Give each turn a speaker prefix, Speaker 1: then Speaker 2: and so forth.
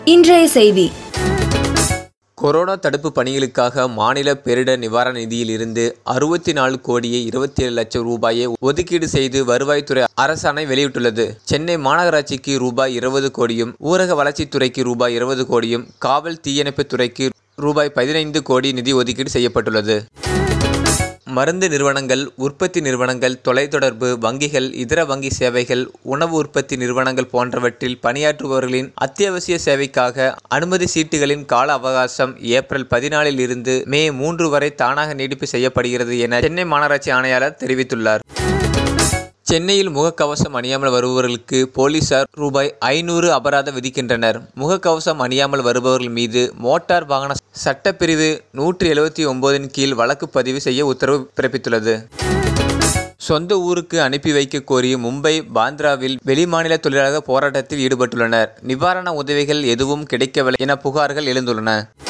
Speaker 1: இன்றைய செய்தி
Speaker 2: கொரோனா தடுப்பு பணிகளுக்காக மாநில பேரிடர் நிவாரண நிதியில் இருந்து அறுபத்தி நாலு கோடியே இருபத்தி ஏழு லட்சம் ரூபாயை ஒதுக்கீடு செய்து வருவாய்த்துறை அரசாணை வெளியிட்டுள்ளது சென்னை மாநகராட்சிக்கு ரூபாய் இருபது கோடியும் ஊரக வளர்ச்சித்துறைக்கு ரூபாய் இருபது கோடியும் காவல் தீயணைப்புத் துறைக்கு ரூபாய் பதினைந்து கோடி நிதி ஒதுக்கீடு செய்யப்பட்டுள்ளது மருந்து நிறுவனங்கள் உற்பத்தி நிறுவனங்கள் தொலைத்தொடர்பு வங்கிகள் இதர வங்கி சேவைகள் உணவு உற்பத்தி நிறுவனங்கள் போன்றவற்றில் பணியாற்றுபவர்களின் அத்தியாவசிய சேவைக்காக அனுமதி சீட்டுகளின் கால அவகாசம் ஏப்ரல் பதினாலில் இருந்து மே மூன்று வரை தானாக நீட்டிப்பு செய்யப்படுகிறது என சென்னை மாநகராட்சி ஆணையாளர் தெரிவித்துள்ளார் சென்னையில் முகக்கவசம் அணியாமல் வருபவர்களுக்கு போலீசார் ரூபாய் ஐநூறு அபராதம் விதிக்கின்றனர் முகக்கவசம் அணியாமல் வருபவர்கள் மீது மோட்டார் வாகன சட்டப்பிரிவு நூற்றி எழுபத்தி ஒன்பதின் கீழ் வழக்கு பதிவு செய்ய உத்தரவு பிறப்பித்துள்ளது சொந்த ஊருக்கு அனுப்பி வைக்க கோரி மும்பை பாந்திராவில் வெளிமாநில தொழிலாளர் போராட்டத்தில் ஈடுபட்டுள்ளனர் நிவாரண உதவிகள் எதுவும் கிடைக்கவில்லை என புகார்கள் எழுந்துள்ளன